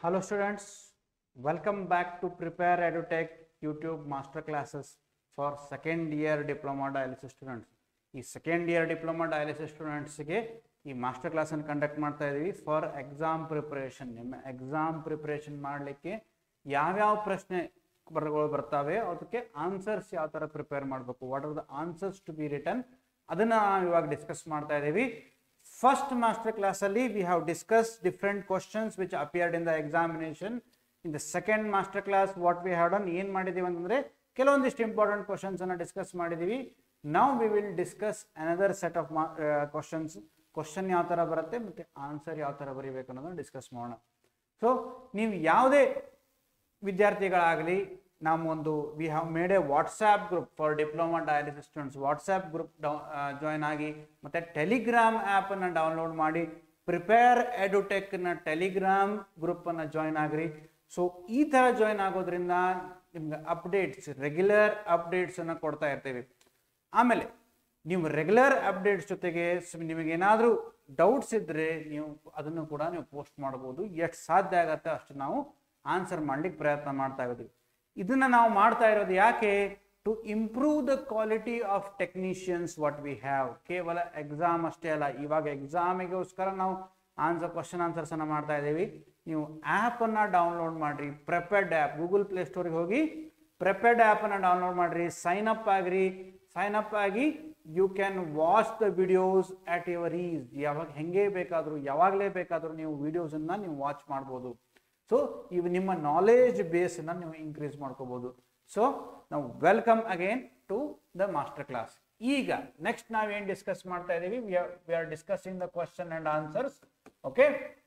Hello students, welcome back to Prepare EduTech YouTube master classes for second year diploma dialysis students. ಈ second year diploma dialysis ಸ್ಟೂಡೆಂಟ್ಸ್ಗೆ ಈ master ಕ್ಲಾಸನ್ನು conduct ಮಾಡ್ತಾ ಇದ್ದೀವಿ for exam preparation ನಿಮ್ಮ exam preparation ಮಾಡಲಿಕ್ಕೆ ಯಾವ್ಯಾವ ಪ್ರಶ್ನೆ ಬರಗಳು ಬರ್ತಾವೆ ಅದಕ್ಕೆ ಆನ್ಸರ್ಸ್ ಯಾವ ಥರ ಪ್ರಿಪೇರ್ ಮಾಡಬೇಕು what are the answers to be written ಅದನ್ನು ನಾವು ಇವಾಗ ಡಿಸ್ಕಸ್ ಮಾಡ್ತಾ ಇದ್ದೀವಿ ಫಸ್ಟ್ ಮಾಸ್ಟರ್ ಕ್ಲಾಸಲ್ಲಿ we have discuss different questions which appeared in the examination in the second master class what we have done ಏನು ಮಾಡಿದ್ದೀವಿ ಅಂತಂದರೆ ಕೆಲವೊಂದಿಷ್ಟು ಇಂಪಾರ್ಟೆಂಟ್ ಕ್ವಶನ್ಸ್ ಅನ್ನು ಡಿಸ್ಕಸ್ ಮಾಡಿದ್ದೀವಿ ನಾವು we will discuss another set of questions question ಯಾವ ಥರ ಬರುತ್ತೆ ಮತ್ತು ಆನ್ಸರ್ ಯಾವ ಥರ ಬರೀಬೇಕು ಅನ್ನೋದನ್ನು ಡಿಸ್ಕಸ್ ಮಾಡೋಣ ಸೊ ನೀವು ಯಾವುದೇ ವಿದ್ಯಾರ್ಥಿಗಳಾಗಲಿ ನಾವು ಒಂದು we have made a WhatsApp group for diploma dialysis students WhatsApp group join ಆಗಿ ಮತ್ತು ಟೆಲಿಗ್ರಾಮ್ ಆ್ಯಪನ್ನು ಡೌನ್ಲೋಡ್ ಮಾಡಿ ಪ್ರಿಪೇರ್ ಎಡುಟೆಕ್ನ ಟೆಲಿಗ್ರಾಮ್ ಗ್ರೂಪನ್ನು ಜಾಯ್ನ್ ಆಗ್ರಿ ಸೊ ಈ ಥರ ಜಾಯ್ನ್ ಆಗೋದ್ರಿಂದ ನಿಮ್ಗೆ ಅಪ್ಡೇಟ್ಸ್ ರೆಗ್ಯುಲರ್ ಅಪ್ಡೇಟ್ಸನ್ನು ಕೊಡ್ತಾ ಇರ್ತೀವಿ ಆಮೇಲೆ ನೀವು ರೆಗ್ಯುಲರ್ ಅಪ್ಡೇಟ್ಸ್ ಜೊತೆಗೆ ನಿಮಗೇನಾದರೂ ಡೌಟ್ಸ್ ಇದ್ದರೆ ನೀವು ಅದನ್ನು ಕೂಡ ನೀವು ಪೋಸ್ಟ್ ಮಾಡ್ಬೋದು ಎಷ್ಟು ಸಾಧ್ಯ ಆಗತ್ತೆ ಅಷ್ಟು ನಾವು ಆನ್ಸರ್ ಮಾಡ್ಲಿಕ್ಕೆ ಪ್ರಯತ್ನ ಮಾಡ್ತಾ ಇದ್ದೀವಿ ಇದನ್ನು ನಾವು ಮಾಡ್ತಾ ಇರೋದು ಯಾಕೆ to improve the quality of technicians what we have ಕೇವಲ ಎಕ್ಸಾಮ್ ಅಷ್ಟೇ ಅಲ್ಲ ಇವಾಗ ಎಕ್ಸಾಮಿಗೋಸ್ಕರ ನಾವು ಆನ್ಸರ್ ಕ್ವಶನ್ ಆನ್ಸರ್ಸ್ ಅನ್ನ ಮಾಡ್ತಾ ಇದ್ದೀವಿ ನೀವು ಆ್ಯಪ್ ಅನ್ನ ಡೌನ್ಲೋಡ್ ಮಾಡ್ರಿ ಪ್ರೆಪೆಡ್ ಆ್ಯಪ್ ಗೂಗಲ್ ಪ್ಲೇ ಸ್ಟೋರಿಗೆ ಹೋಗಿ ಪ್ರೆಪೆಡ್ ಆ್ಯಪ್ ಅನ್ನ ಡೌನ್ಲೋಡ್ ಮಾಡ್ರಿ ಸೈನ್ ಅಪ್ ಆಗ್ರಿ ಸೈನ್ ಅಪ್ ಆಗಿ you can watch the videos at your ease ಯಾವಾಗ ಹೆಂಗೆ ಬೇಕಾದರೂ ಯಾವಾಗಲೇ ಬೇಕಾದರೂ ನೀವು ವಿಡಿಯೋಸನ್ನು ನೀವು ವಾಚ್ ಮಾಡ್ಬೋದು ಸೊ ಇವು ನಿಮ್ಮ ನಾಲೆಜ್ ಬೇಸನ್ನು ನೀವು ಇನ್ಕ್ರೀಸ್ ಮಾಡ್ಕೋಬೋದು ಸೊ ನಾವು welcome again to the master class ಈಗ ನೆಕ್ಸ್ಟ್ ನಾವೇನು ಡಿಸ್ಕಸ್ ಮಾಡ್ತಾ ಇದ್ದೀವಿ we are discussing the question and answers okay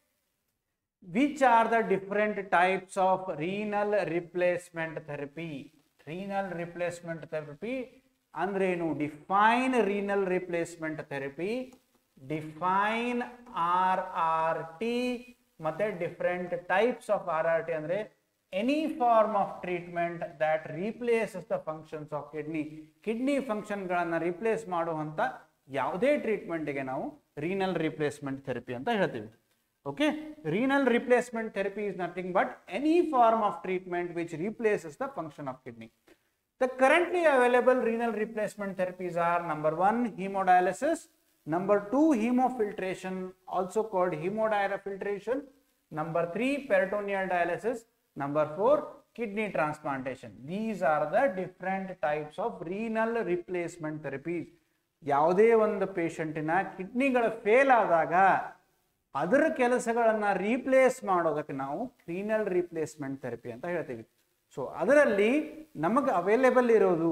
which are the different types of renal replacement therapy renal replacement therapy ಅಂದ್ರೇನು define renal replacement therapy define R R T ಮತ್ತೆ different types of R R T ಅಂದ್ರೆ any form of treatment that replaces the functions of kidney kidney ಫಂಕ್ಷನ್ಗಳನ್ನು replace ಮಾಡುವಂಥ ಯಾವುದೇ ಟ್ರೀಟ್ಮೆಂಟ್ಗೆ ನಾವು renal replacement therapy ಅಂತ ಹೇಳ್ತೀವಿ okay renal replacement therapy is nothing but any form of treatment which replaces the function of kidney the currently available renal replacement therapies are number 1 hemodialysis number 2 hemofiltration also called hemodiafiltration number 3 peritoneal dialysis number 4 kidney transplantation these are the different types of renal replacement therapies ಯಾವುದೇ ಒಂದು ಪೇಷಂಟಿನ ಕಿಡ್ನಿಗಳ fail ಆದಾಗ ಅದರ ಕೆಲಸಗಳನ್ನು replace ಮಾಡೋದಕ್ಕೆ ನಾವು renal replacement therapy ಅಂತ ಹೇಳ್ತೀವಿ so ಅದರಲ್ಲಿ ನಮಗೆ ಅವೈಲೇಬಲ್ ಇರೋದು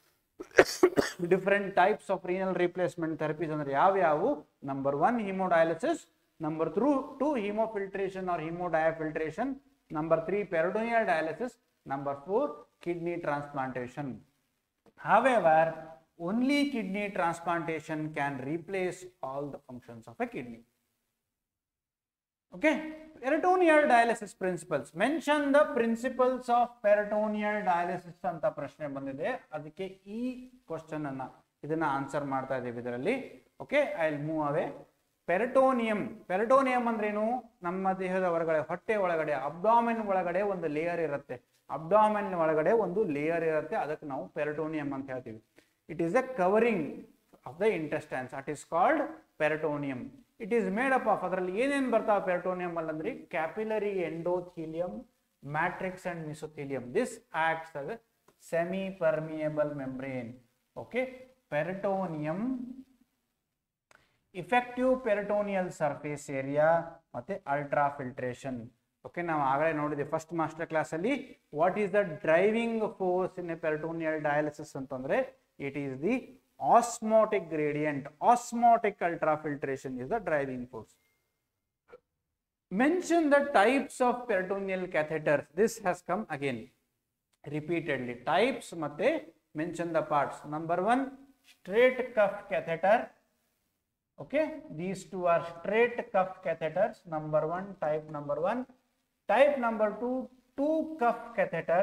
different types of renal replacement therapies ಅಂದ್ರೆ ಯಾವ್ಯಾವು number one hemodialysis number through to hemofiltration or hemodiafiltration number three peritoneal dialysis number four kidney transplantation However, only kidney transplantation can replace all the functions of a kidney. Okay, peritoneal dialysis principles. Mention the principles of peritoneal dialysis ಅಂತ ಪ್ರಶ್ನೆ ಬಂದಿದೆ ಅದಕ್ಕೆ ಈ question ಅನ್ನ ಇದನ್ನ answer ಮಾಡ್ತಾ ಇದ್ದೀವಿ ಇದರಲ್ಲಿ okay I will move away peritoneum peritoneum ಅಂದ್ರೇನು ನಮ್ಮ ದೇಹದ ಒಳಗಡೆ ಹೊಟ್ಟೆ ಒಳಗಡೆ ಅಬ್ಡಾಮಿನ್ ಒಳಗಡೆ ಒಂದು ಲೇಯರ್ ಇರುತ್ತೆ ಅಬ್ಡಾಮಿನ್ ಒಳಗಡೆ ಒಂದು ಲೇಯರ್ ಇರುತ್ತೆ ಅದಕ್ಕೆ ನಾವು ಪೆರಟೋನಿಯಂ ಅಂತ ಹೇಳ್ತೀವಿ it is a covering of the intestines at is called peritoneum it is made up of ಅದರಲ್ಲಿ ಏನೇನು ಬರ್ತಾವೆ ಪೆರಟೋನಿಯಂ ಅಲ್ಲಂದ್ರೆ capillary endothelium matrix and mesothelium this acts as semi permeable membrane okay peritoneum effective peritoneal surface area ಮತ್ತೆ ultrafiltration okay ನಾವು ಆಗಲೇ ನೋಡಿದ್ವಿ first master class ಅಲ್ಲಿ what is the driving force in a peritoneal dialysis ಅಂತಂದ್ರೆ it is the osmotic gradient osmotic ultra filtration is the driving force mention the types of peritoneal catheters this has come again repeatedly types ಮತ್ತೆ mention the parts number one straight cuff catheter okay these two are straight cuff catheters number one type number one type number two two cuff catheter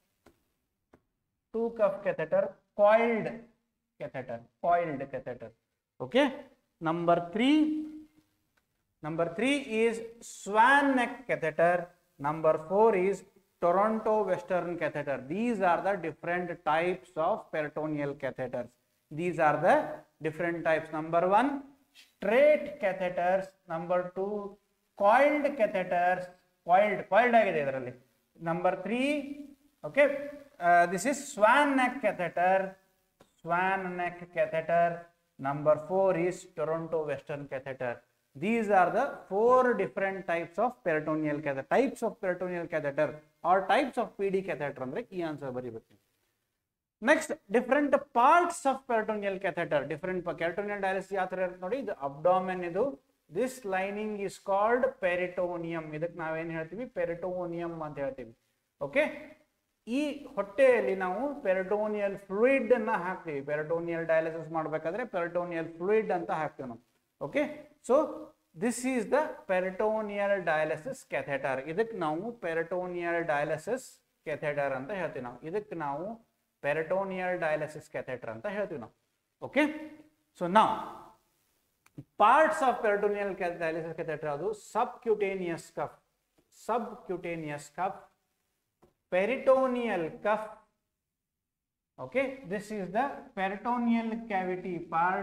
two cuff catheter coiled catheter coiled catheter okay number three number three is swan neck catheter Number four is Toronto Western catheter. These are the different types of peritoneal catheters. These are the different types. Number one, straight catheters. Number two, coiled catheters. Coiled, coiled ಆಗಿದೆ ಇದರಲ್ಲಿ. Number three, okay, uh, this is swan neck catheter. Swan neck catheter. Number four is Toronto Western catheter. These are the four different types of peritoneal catheter. Types of peritoneal catheter or types of PD catheter ಅಂದ್ರೆ ಈ answer ಬರೀಬೇಕು next different parts of peritoneal catheter different ಕ್ಯಾಟೋನಿಯಲ್ dialysis ಯಾವ ಥರ ಇರುತ್ತೆ ನೋಡಿ ಇದು abdomen ಇದು this lining is called peritoneum ಇದಕ್ಕೆ ನಾವೇನ್ ಹೇಳ್ತೀವಿ ಪೆರಿಟೋನಿಯಂ ಅಂತ ಹೇಳ್ತೀವಿ ಓಕೆ ಈ ಹೊಟ್ಟೆಯಲ್ಲಿ ನಾವು ಪೆರಟೋನಿಯಲ್ ಫ್ಲೂಯಿಡ್ ಅನ್ನ ಹಾಕ್ತೀವಿ ಪೆರಟೋನಿಯಲ್ ಡಯಾಲಿಸಿಸ್ ಮಾಡಬೇಕಾದ್ರೆ ಪೆರಟೋನಿಯಲ್ ಫ್ಲೂಯಿಡ್ ಅಂತ ಹಾಕ್ತೀವಿ ನಾವು okay so this is the peritoneal dialysis catheter ಇದಕ್ಕೆ ನಾವು ಪೆರಟೋನಿಯಲ್ ಡಯಾಲಿಸಿಸ್ ಕ್ಯಾಥೆಟರ್ ಅಂತ ಹೇಳ್ತೀವಿ ನಾವು ಇದಕ್ಕೆ ನಾವು ಪೆರಟೋನಿಯಲ್ ಡಯಾಲಿಸಿಸ್ ಕ್ಯಾಥೆಟರ್ ಅಂತ ಹೇಳ್ತೀವಿ ನಾವು ಓಕೆ ಸೊ ನಾವು parts of peritoneal dialysis catheter ಅದು subcutaneous cuff subcutaneous cuff peritoneal cuff okay this is the peritoneal cavity part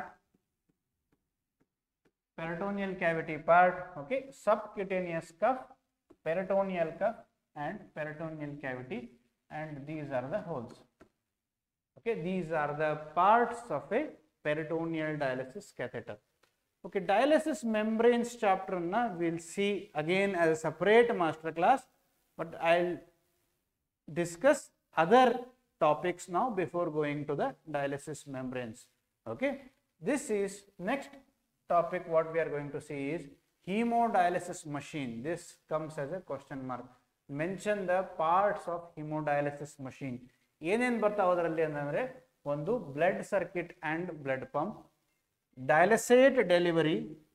peritoneal cavity part okay subcutaneous cuff peritoneal cuff and peritoneal cavity and these are the holes okay these are the parts of a peritoneal dialysis catheter okay dialysis membranes chapter na we'll see again as a separate master class but i'll discuss other topics now before going to the dialysis membranes okay this is next topic what we are going to see is hemodialysis machine this comes as a question mark mention the parts of hemodialysis machine ಏನೇನ್ ಬರ್ತಾವ ಅದರಲ್ಲಿ ಅಂತಂದ್ರೆ ಒಂದು blood circuit and blood pump dialysate delivery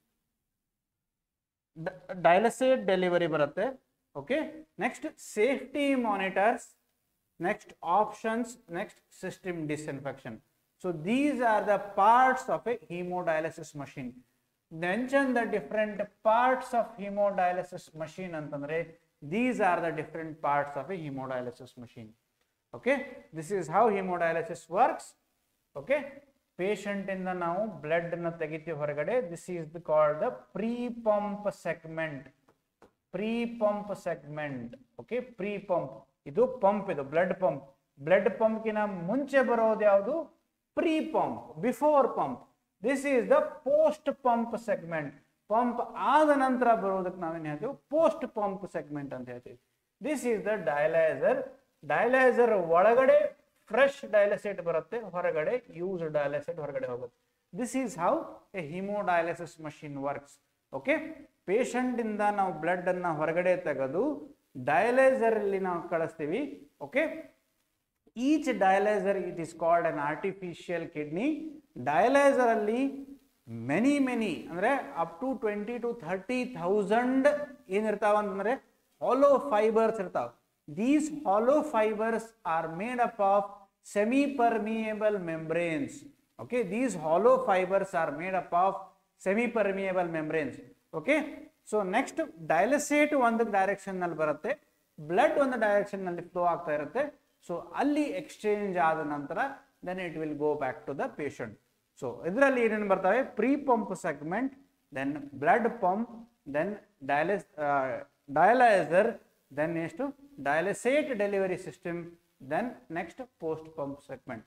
dialysate delivery ಬರುತ್ತೆ okay next safety monitors next options next system disinfection so these are the parts of a hemodialysis machine mention the different parts of hemodialysis machine ಅಂತಂದ್ರೆ these are the different parts of a hemodialysis machine okay this is how hemodialysis works okay patient ಇಂದ ನಾವು blood ನ ತೆಗಿತೀವಿ ಹೊರಗಡೆ this is called the pre pump segment pre pump segment okay pre pump ಇದು pump ಇದು blood pump blood ಪಂಪ್ಗಿನ ಮುಂಚೆ ಬರೋದು ಯಾವುದು pre pump before pump this is the post pump segment pump ಆದ ನಂತರ ಬರೋದಕ್ಕೆ ನಾವೇನ್ ಹೇಳ್ತೀವಿ ಪೋಸ್ಟ್ ಪಂಪ್ ಸೆಗ್ಮೆಂಟ್ ಅಂತ ಹೇಳ್ತೀವಿ this is the dialyzer dialyzer ಒಳಗಡೆ ಫ್ರೆಶ್ ಡಯಾಲಿಸೇಟ್ ಬರುತ್ತೆ ಹೊರಗಡೆ ಯೂಸ್ ಡಯಾಲಿಸೇಟ್ ಹೊರಗಡೆ ಹೋಗುತ್ತೆ this is how a hemodialysis machine works okay patient ಇಂದ ನಾವು ಬ್ಲಡ್ ಅನ್ನ ಹೊರಗಡೆ ತೆಗೆದು ಡಯಲೈಸರ್ ಅಲ್ಲಿ ನಾವು ಕಳಿಸ್ತೀವಿ okay each dialyzer it is called an artificial kidney dialyzer ಅಲ್ಲಿ ಮೆನಿ ಮೆನಿ ಅಂದ್ರೆ up to twenty to thirty thousand ಏನಿರ್ತಾವ ಅಂತಂದ್ರೆ ಹಾಲೋ ಫೈಬರ್ಸ್ ಇರ್ತಾವ these hollow fibres are made up of semi permeable membranes okay these hollow fibres are made up of semi permeable membranes okay so next dialysate ಒಂದು direction ನಲ್ಲಿ ಬರುತ್ತೆ blood ಒಂದು direction ನಲ್ಲಿ flow ಆಗ್ತಾ ಇರುತ್ತೆ so ಅಲ್ಲಿ exchange ಆದ ನಂತರ then it will go back to the patient so ಇದರಲ್ಲಿ ಏನೇನು ಬರ್ತವೆ pre pump segment then blood pump then ಡಯಾಲಿಸ್ ಡಯಲೈಸರ್ ದೆನ್ ಎಷ್ಟು dialysate delivery system then next post pump segment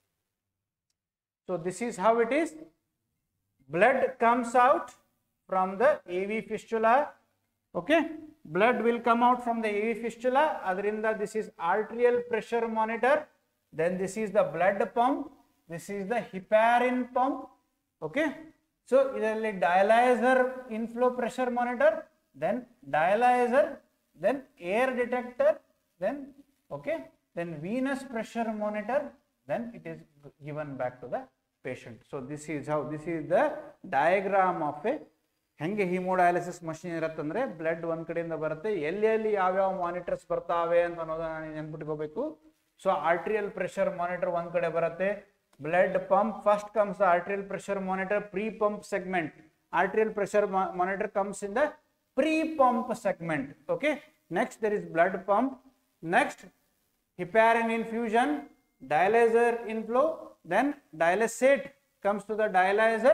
so this is how it is blood comes out from the AV fistula. Okay, blood will come out from the AV fistula. Adrinda, this is arterial pressure monitor. Then this is the blood pump. This is the heparin pump. Okay, so ಇದರಲ್ಲಿ dialyzer inflow pressure monitor, then dialyzer, then air detector, then okay, then venous pressure monitor, then it is given back to the patient. So this is how this is the diagram of a ಹೆಂಗೆ hemodialysis machine ಇರತ್ತಂದ್ರೆ blood ಒಂದ್ ಕಡೆಯಿಂದ ಬರುತ್ತೆ ಎಲ್ಲಿ ಎಲ್ಲಿ ಯಾವ್ಯಾವ monitors ಬರ್ತಾವೆ ಅಂತ ಅನ್ನೋದನ್ನ ನೀವು ನೆನ್ಪಿಟ್ಕೋಬೇಕು ಸೊ ಆರ್ಟ್ರಿಯಲ್ ಪ್ರೆಷರ್ ಮಾನಿಟರ್ ಒಂದ್ ಕಡೆ ಬರುತ್ತೆ blood pump first comes arterial pressure monitor pre pump segment arterial pressure monitor comes in the pre pump segment okay next there is blood pump next heparin infusion dialyzer inflow then dialysate comes to the dialyzer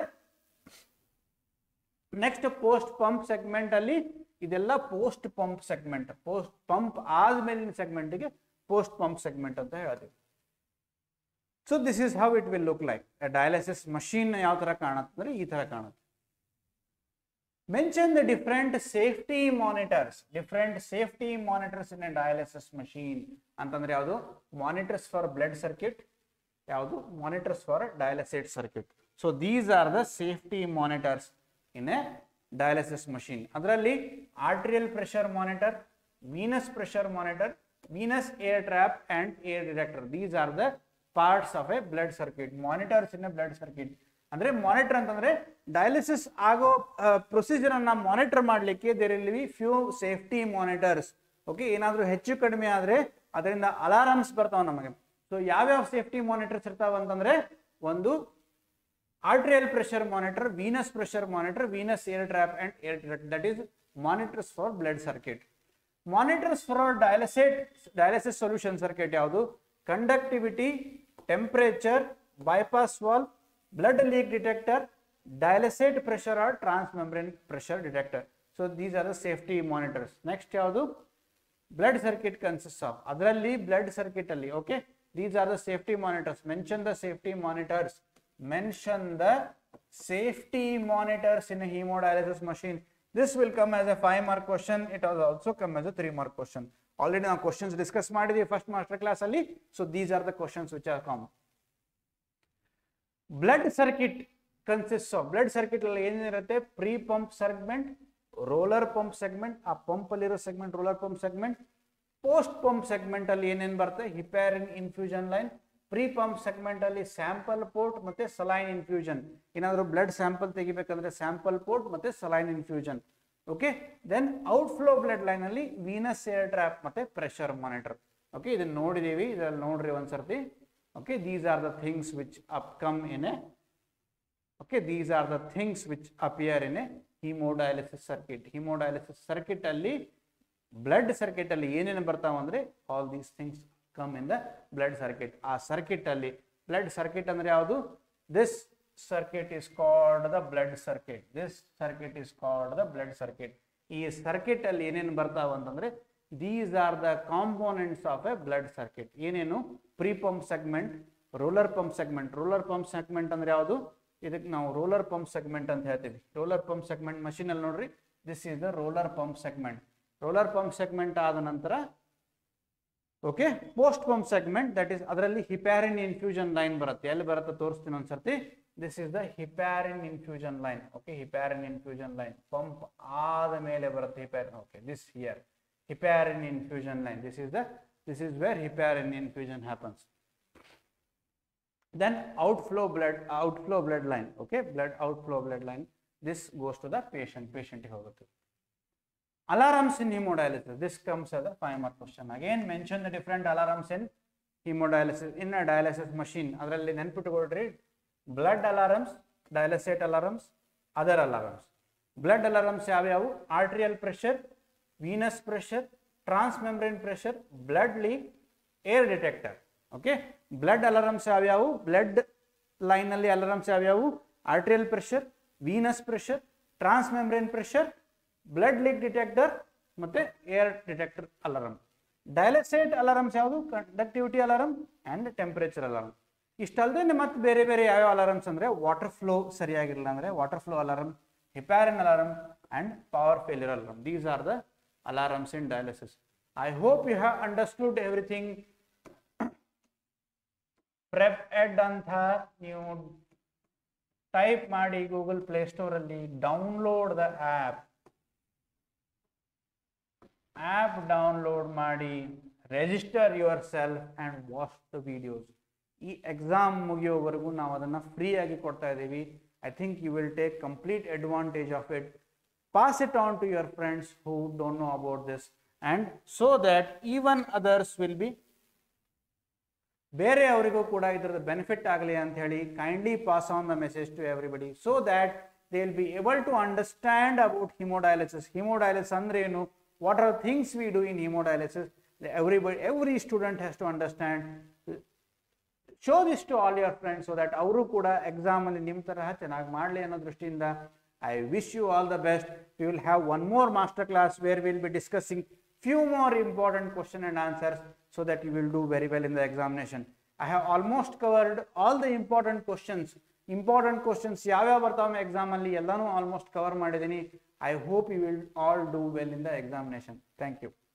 next post pump segment ಅಲ್ಲಿ ಇದೆಲ್ಲ post pump segment post pump ಆದ್ಮೇಲಿನ ಸೆಗ್ಮೆಂಟ್ಗೆ post pump segment ಅಂತ ಹೇಳ್ತೀವಿ so this is how it will look like dialysis machine ಯಾವ ತರ ಕಾಣುತ್ತೆ ಅಂದ್ರೆ ಈ ತರ ಕಾಣುತ್ತೆ mention the different safety monitors different safety monitors in a dialysis machine ಅಂತಂದ್ರೆ ಯಾವುದು ಮಾನಿಟರ್ಸ್ ಫಾರ್ ಬ್ಲಡ್ ಸರ್ಕ್ಯೂಟ್ ಯಾವುದು monitors for dialysis circuit so these are the safety monitors in a dialysis machine ಅದರಲ್ಲಿ arterial pressure monitor venous pressure monitor venous air trap and air detector these are the parts of a blood circuit monitors in a blood circuit ಅಂದ್ರೆ monitor ಅಂತಂದ್ರೆ dialysis ಆಗೋ procedure ಅನ್ನ monitor ಮಾಡಲಿಕ್ಕೆ there will be few safety monitors okay ಏನಾದ್ರೂ ಹೆಚ್ಚು ಕಡಿಮೆ ಆದ್ರೆ ಅದರಿಂದ ಅಲಾರಾಮ್ಸ್ ಬರ್ತಾವ ನಮಗೆ ಸೊ ಯಾವ್ಯಾವ ಸೇಫ್ಟಿ ಮಾನಿಟರ್ಸ್ ಇರ್ತಾವ ಅಂತಂದ್ರೆ ಒಂದು arterial pressure monitor, venous pressure monitor, venous air trap and air direct. That is monitors for blood circuit. Monitors for dialysis, dialysis solution circuit ಯಾವುದು conductivity, temperature, bypass valve, blood leak detector, dialysate pressure or transmembrane pressure detector. So these are the safety monitors. Next ಯಾವುದು blood circuit consist of ಅದರಲ್ಲಿ blood circuit ಅಲ್ಲಿ okay these are the safety monitors mention the safety monitors mention the safety monitors in hemodialysis machine this will come as a five mark question it was also come as a three mark question already ನಾವು questions discuss ಮಾಡಿದೀವಿ first master class ಅಲ್ಲಿ so these are the questions which are common blood circuit consist of blood circuit ಅಲ್ಲಿ ಏನಿರುತ್ತೆ pre pump segment roller pump segment ಆ pump ಅಲ್ಲಿರೋ segment roller pump segment post pump segment ಅಲ್ಲಿ ಏನೇನ್ ಬರುತ್ತೆ heparin infusion line pre pump segment ಅಲ್ಲಿ sample port ಮತ್ತೆ saline infusion ಏನಾದ್ರು ಬ್ಲಡ್ ಸ್ಯಾಂಪಲ್ ತೆಗಿಬೇಕಂದ್ರೆ ಸ್ಯಾಂಪಲ್ ಪೋರ್ಟ್ ಮತ್ತೆ saline infusion okay then outflow blood line ಅಲ್ಲಿ ವೀನಸ್ ಏರ್ ಟ್ರ್ಯಾಪ್ ಮತ್ತೆ ಪ್ರೆಷರ್ ಮಾನಿಟರ್ ಓಕೆ ಇದನ್ನ ನೋಡಿದೀವಿ ಇದ್ರಲ್ಲಿ ನೋಡ್ರಿ ಒಂದ್ಸರ್ತಿ okay these are the things which up come in a okay these are the things which appear in a hemodialysis circuit hemodialysis circuit ಅಲ್ಲಿ blood circuit ಅಲ್ಲಿ ಏನೇನು ಬರ್ತಾವ ಅಂದ್ರೆ all these things come in the blood circuit ಆ circuit ಅಲ್ಲಿ blood circuit ಅಂದ್ರೆ ಯಾವುದು this circuit is called the blood circuit this circuit is called the blood circuit ಈ ಸರ್ಕಿಟ್ ಅಲ್ಲಿ ಏನೇನು ಬರ್ತಾವ ಅಂತಂದ್ರೆ these are the components of a blood circuit ಏನೇನು pre pump segment roller pump segment roller pump segment ಅಂದ್ರೆ ಯಾವುದು ಇದಕ್ಕೆ ನಾವು ರೋಲರ್ ಪಂಪ್ ಸೆಗ್ಮೆಂಟ್ ಅಂತ ಹೇಳ್ತೀವಿ ರೋಲರ್ ಪಂಪ್ ಸೆಗ್ಮೆಂಟ್ ಮಷೀನ್ ಅಲ್ಲಿ ನೋಡ್ರಿ this is the roller pump segment roller pump segment ಆದ ನಂತರ okay post pump segment that is ಅದರಲ್ಲಿ ಹಿಪ್ಯಾರಿನ್ ಇನ್ಫ್ಯೂಷನ್ ಲೈನ್ ಬರುತ್ತೆ ಎಲ್ಲಿ ಬರುತ್ತೆ ತೋರಿಸ್ತೀನಿ ಒಂದ್ಸರ್ತಿ this is the heparin infusion line okay heparin infusion line pump ಆದ ಮೇಲೆ ಬರುತ್ತೆ heparin okay this here heparin infusion line this is the this is where heparin infusion happens then outflow blood outflow blood line okay blood outflow blood line this goes to the patient patient ಗೆ ಹೋಗುತ್ತೆ alarms in hemodialysis this comes as a five mark question again mention the different alarms in hemodialysis in a dialysis machine ಅದರಲ್ಲಿ ನೆನ್ಪಿಟ್ಕೊಳ್ರಿ blood alarms dialysate alarms other alarms blood alarms ಯಾವ್ಯಾವು arterial pressure venous pressure transmembrane pressure blood leak air detector okay blood alarms ಯಾವ್ಯಾವು blood line ಅಲ್ಲಿ alarms ಯಾವ್ಯಾವು arterial pressure venous pressure transmembrane pressure blood leak detector ಮತ್ತೆ air detector alarm dialysate alarms ಯಾವುದು conductivity alarm and temperature alarm ಇಷ್ಟಲ್ಲದೆ ಮತ್ತೆ ಬೇರೆ ಬೇರೆ ಯಾವ್ಯಾವ ಅಲಾರಮ್ಸ್ ಅಂದ್ರೆ ವಾಟರ್ ಫ್ಲೋ ಸರಿಯಾಗಿರಲಿಲ್ಲ ಅಂದ್ರೆ water flow alarm heparin alarm and power failure alarm these are the alarms in dialysis I hope you have understood everything PrepEd ಅಂತ ನೀವು ಟೈಪ್ ಮಾಡಿ ಗೂಗಲ್ ಪ್ಲೇಸ್ಟೋರ್ ಅಲ್ಲಿ download the app app download ಮಾಡಿ register yourself and watch the videos ಈ exam ಮುಗಿಯೋವರೆಗೂ ನಾವು ಅದನ್ನು ಫ್ರೀಯಾಗಿ ಕೊಡ್ತಾ ಇದ್ದೀವಿ I think you will take complete advantage of it pass it on to your friends who don't know about this and so that even others will be ಬೇರೆಯವರಿಗೂ ಕೂಡ ಇದರದ ಬೆನಿಫಿಟ್ ಆಗಲಿ ಅಂತ ಹೇಳಿ kindly pass on the message to everybody so that they will be able to understand about hemodialysis hemodialysis ಅಂದ್ರೆ ಏನು what are things we do in hemodialysis everybody every student has to understand show this to all your friends so that ಅವರು ಕೂಡ ಎಕ್ಸಾಮಲ್ಲಿ ನಿಮ್ಮ ತರಹ ಚೆನ್ನಾಗಿ ಮಾಡಲಿ ಅನ್ನೋ ದೃಷ್ಟಿಯಿಂದ I wish you all the best we will have one more master class where will be discussing few more important question and answers so that you will do very well in the examination I have almost covered all the important questions important questions ಯಾವ್ಯಾವ ಬರ್ತಾವೆ ಎಕ್ಸಾಮಲ್ಲಿ ಎಲ್ಲನೂ almost cover ಮಾಡಿದ್ದೀನಿ I hope you will all do well in the examination thank you